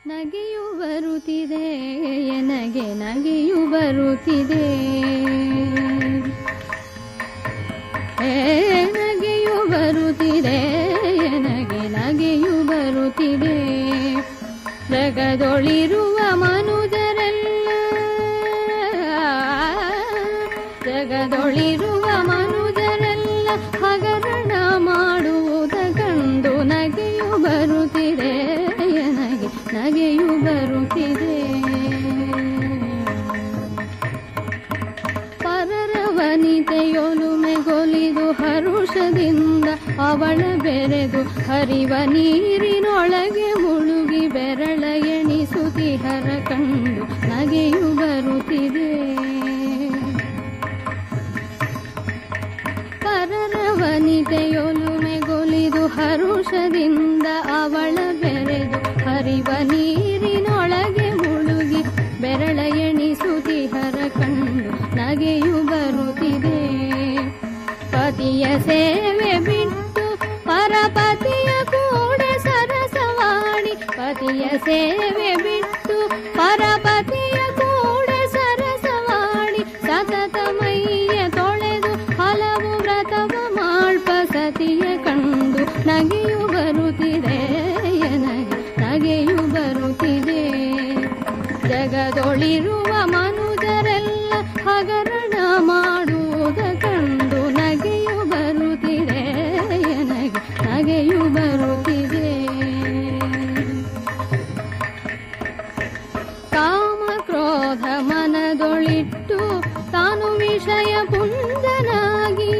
ನಗೆಯು ಬರುತ್ತಿದೆ ಎನಗೆ ನಗೆಯು ಬರುತ್ತಿದೆ ಏ ನಗೆಯು ಬರುತ್ತಿದೆ ಎನಗೆ ನಗೆಯು ಬರುತ್ತಿದೆ ಜಗದೊಳಿರುವ ಮನುಜರೆಲ್ಲ ಜಗದೊಳಿರುವ ಮನುಜರೆಲ್ಲ ಹಗರಣ ಮಾಡುವುದ ಕಂಡು ನಗೆಯು ಬರುತ್ತಿದೆ ನನಗೆ ನಗೆಯು ಬರುತ್ತಿದೆ ಪರರ ವನಿತೆಯೊಲುಮೆಗೊಲಿದು ಹರುಷದಿಂದ ಅವಳ ಬೆರೆದು ಹರಿವ ನೀರಿನೊಳಗೆ ಮುಳುಗಿ ಬೆರಳ ಎಣಿಸುತ್ತಿಹರ ಕಂಡು ನಗೆಯು ಬರುತ್ತಿದೆ ಪರರ ವನಿತೆಯೊಲುಮೆಗೊಲಿದು ಹರುಷದಿಂದ ಅವಳ ಬೆರೆದು ಹರಿವ ನೀರಿನೊಳಗೆ ಮುಳುಗಿ ಬೆರಳ ಎಣಿಸುತ್ತಿಹರ ಕಂಡು ನಗೆಯು ಬರುತ್ತಿದೆ ಪತಿಯ ಸೇವೆ ಬಿಟ್ಟು ಪರಪತಿಯ ಕೂಡ ಸರಸವಾಡಿ ಪತಿಯ ಸೇವೆ ಬಿಟ್ಟು ಪರಪತಿಯ ಕೂಡ ಸರಸವಾಡಿ ಸತತ ಮೈಯ ತೊಳೆದು ಹಲವು ವ್ರತವ ಮಾಳ್ಪ ಸತಿಯ ಕಂಡು ನಗೆಯು ಬರುತ್ತಿದೆ ನನಗೆ ನಗೆಯು ಬರುತ್ತಿದೆ ಜಗದೊಳಿರುವ ಮನುಜರೆಲ್ಲ ಹಗರಣ ಮಾಡುವುದ ಕಂಡು ನಗೆಯು ಬರುತ್ತಿದೆ ನನಗೆ ನಗೆಯು ಬರುತ್ತಿದೆ ಕಾಮ ಕ್ರೋಧ ಮನದೊಳಿಟ್ಟು ತಾನು ವಿಷಯ ಪುಂಜನಾಗಿ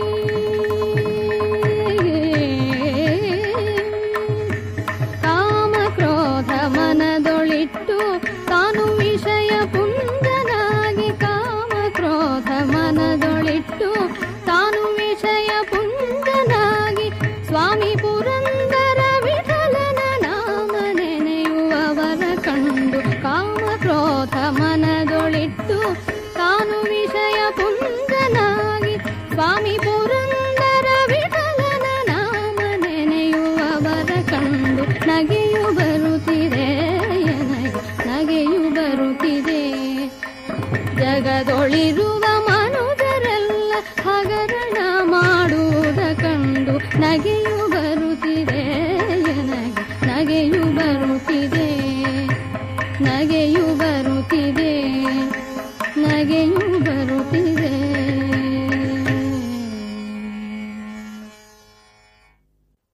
ಕಾಮ ಕ್ರೋಧ ಮನದೊಳಿಟ್ಟು ತಾನು ವಿಷಯ ಪುಂಜನಾಗಿ ಕಾಮ ಕ್ರೋಧ ಮನದೊಳಿಟ್ಟು ತಾನು ವಿಷಯ ಪುಂಜನಾಗಿ ಸ್ವಾಮಿ ಪುರಂದರ ವಿಠಲನ ನಾಮ ನೆನೆಯುವವರ ಕಂಡು ಕಾಮ ಕ್ರೋಧ ಮನದೊಳಿಟ್ಟು ತಾನು ವಿಷಯ ಪುಂಜನಾಗಿ ಸ್ವಾಮಿ ಪುರಂದರ ವಿಠಲನ ನಾಮ ನೆನೆಯುವವರ ಕಂಡು ನಗೆಯು ಬರುತ್ತಿದೆ ನನಗೆ ನಗೆಯು ಬರುತ್ತಿದೆ ಜಗದೊಳಿರುವ ಮನುಜರೆಲ್ಲ ಹಗರಣ ಮಾಡುವುದ ಕಂಡು ನಗೆಯು